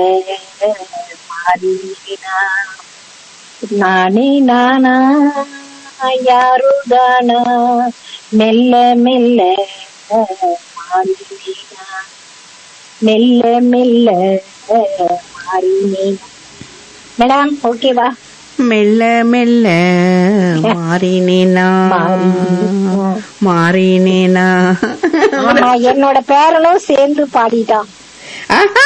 மாறினா நானே நானா யாருதானா மெல்ல மெல்ல மாறினா மெல்ல மெல்ல மாறினேன் மேடம் ஓகேவா மெல்ல மெல்ல மாறினேனா மாறினேனா. மாறினேனா ஆமா என்னோட பேரனும் சேர்ந்து பாடிட்டான் ஆஹா.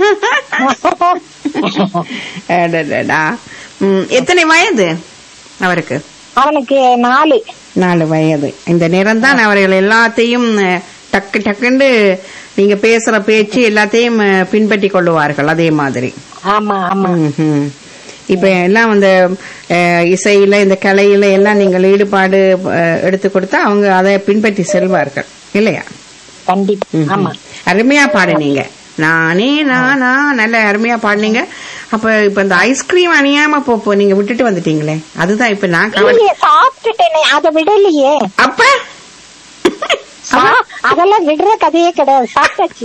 அடடடா. ம், எத்தனை வயது அவருக்கு அவனுக்கு நாலு நாலு வயது இந்த நேரம் தான் அவர்கள் எல்லாத்தையும் அஹ், டக்கு டக்குன்னு நீங்க பேசுற பேச்சு எல்லாத்தையும் அஹ், பின்பற்றி கொள்ளுவார்கள் அதே மாதிரி ஆமா ஆமா ம்ஹும். இப்ப எல்லாம் அந்த அஹ், இசையில இந்த கலையில எல்லாம் நீங்கள் ஈடுபாடு அஹ், எடுத்து கொடுத்தா அவங்க அதை பின்பற்றி செல்வார்கள் இல்லையா கண்டிப்பா ம்ஹும். ஆமா அருமையா பாடுனீங்க நானே நானா நல்ல அருமையா பாடுனீங்க அப்ப இப்ப இந்த ஐஸ்கிரீம் அணியாம போ போ, நீங்க விட்டுட்டு வந்துட்டீங்களே அதுதான் இப்ப நான் கவலை இல்லையே சாப்பிட்டுட்டேனே அதை விடலையே அப்ப சா- அதெல்லாம் விடுற கதையே கிடையாது சாப்பிட்டாச்சு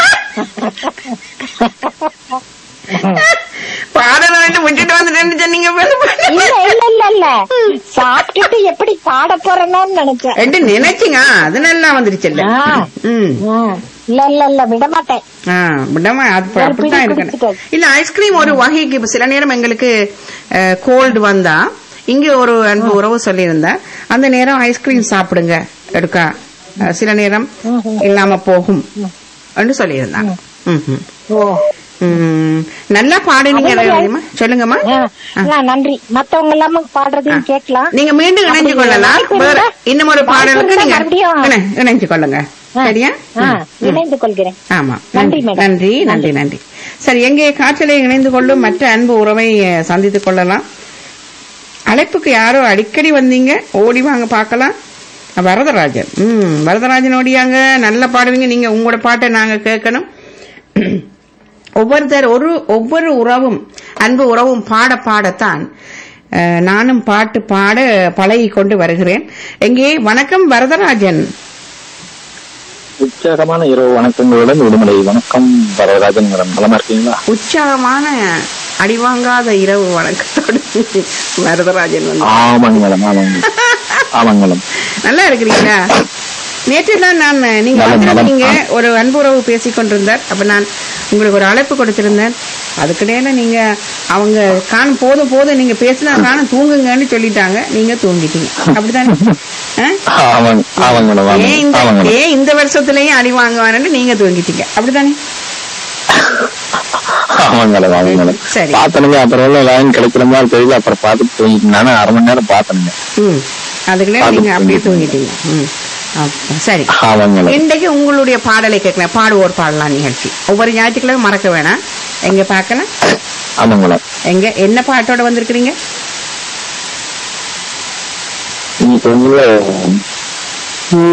பாடணும் விட்டுட்டு வந்துட்டேன்னு சொன்னீங்க பாரு. இல்ல இல்ல இல்ல இல்ல சாப்பிட்டுட்டு எப்படி பாட போறேன்னு நினைச்சேன் ரெண்டு நினைச்சீங்க அது நல்லா வந்துருச்சுல்ல ஆ. ம் ஆ, இல்ல இல்ல இல்ல விட மாட்டேன் ஆ, விடாம அது அப்ப- ஒரு அப்படித்தான் பிடி இருக்கணும் குடிச்சிட்டேன். இல்ல ஐஸ்கிரீம் ஒரு வகைக்கு இப்ப சில நேரம் எங்களுக்கு கோல்டு வந்தா இங்க ஒரு அன்பு உறவு சொல்லியிருந்தா அந்த நேரம் ஐஸ்கிரீம் சாப்பிடுங்க எடுக்கா அஹ், சில நேரம் இல்லாம போகும் என்று சொல்லியிருந்தாங்க ம்ஹும். ஓ ம். நல்லா பாடுனீங்க அதே மாதிரி ரேவதிம்மா. சொல்லுங்கம்மா ஆ, ஆ, நன்றி மத்தவங்க எல்லாம பாடுறதையும் கேட்கலாம் நீங்க மீண்டும் இணைஞ்சு அப்படி கொள்ளலாம் வாய்ப்பு வேற இருந்தா- இன்னும் ஒரு வாய்ப்பு பாடலுக்கு இருந்தா நீங்க மறுபடியும் இணை- இணைஞ்சு கொள்ளுங்க ஆ, சரியா ஆ, ம், ம். இணைந்து கொள்கிறேன் ஆமா நன்றி, நன்றி மேடம். நன்றி நன்றி நன்றி சரி எங்கே காற்றலை இணைந்து கொள்ளும் மற்ற அன்பு உறவை அஹ், சந்தித்துக் கொள்ளலாம் அழைப்புக்கு யாரோ அடிக்கடி வந்தீங்க ஓடி வாங்க பார்க்கலாம் வரதராஜன் ம் வரதராஜன் ஓடியாங்க நல்லா பாடுவீங்க நீங்க உங்களோட பாட்டை நாங்க கேட்கணும் ஒவ்வொருத்தர் ஒரு ஒவ்வொரு உறவும் அன்பு உறவும் பாட பாடத்தான் அஹ், நானும் பாட்டு பாட பழகி கொண்டு வருகிறேன் எங்கே வணக்கம் வரதராஜன் உற்சாகமான இரவு வணக்கங்களுடன் விடுமுறை வணக்கம் வரதராஜன் மேடம் நலமா இருக்கீங்களா உற்சாகமான அடிவாங்காத இரவு வணக்கத்தோடு வரதராஜன் வந்து ஆமாங்க மேடம் ஆமாங்க ஆமாங்க மேடம் நல்லா இருக்கிறீங்களா நேற்று தான் நான் நீங்க நலம், நலம். வந்திருந்தீங்க ஒரு அன்புறவு பேசிக் கொண்டிருந்தார் அப்ப நான் உங்களுக்கு ஒரு அழைப்பு கொடுத்திருந்தேன் அதுக்கிடையில நீங்க அவங்க காணும் போதும் போதும் நீங்க பேசினா காணும் தூங்குங்கன்னு சொல்லிட்டாங்க நீங்க தூங்கிட்டீங்க அப்படித்தானே ஆ? ஆமாங்க ஆமாங்க மேடம் ஏன் இந்த ஆமாங்க ஆமாங்க மேடம் ஏன் இந்த வருஷத்துலயும் அடி வாங்குவானு நீங்க தூங்கிட்டீங்க அப்படித்தானே ஆமாங்க மேடம் ஆமாங்க மேடம் சரி. பார்த்தனுங்க அப்புறம் உள்ள லைன் கிடைக்கிற மாதிரி தெரியல அப்புறம் பார்த்துட்டு தூங்கிட்டு நானும் அரை மணி நேரம் பார்த்தனுங்க ம் அதுக்குள்ளே நீங்க அப்படியே தூங்கிட்டீங்க ம் அப்ப சரி ஆமாங்க மேடம் இன்றைக்கு உங்களுடைய பாடலை கேட்கலாம் பாடுவோர் பாடலாம் நிகழ்ச்சி ஒவ்வொரு ஞாயிற்றுக்கிழமை மறக்க வேணாம் எங்க பார்க்கலாம் ஆமாங்க மேடம் எங்க என்ன பாட்டோட வந்திருக்கிறீங்க இன்னைக்கு வந்து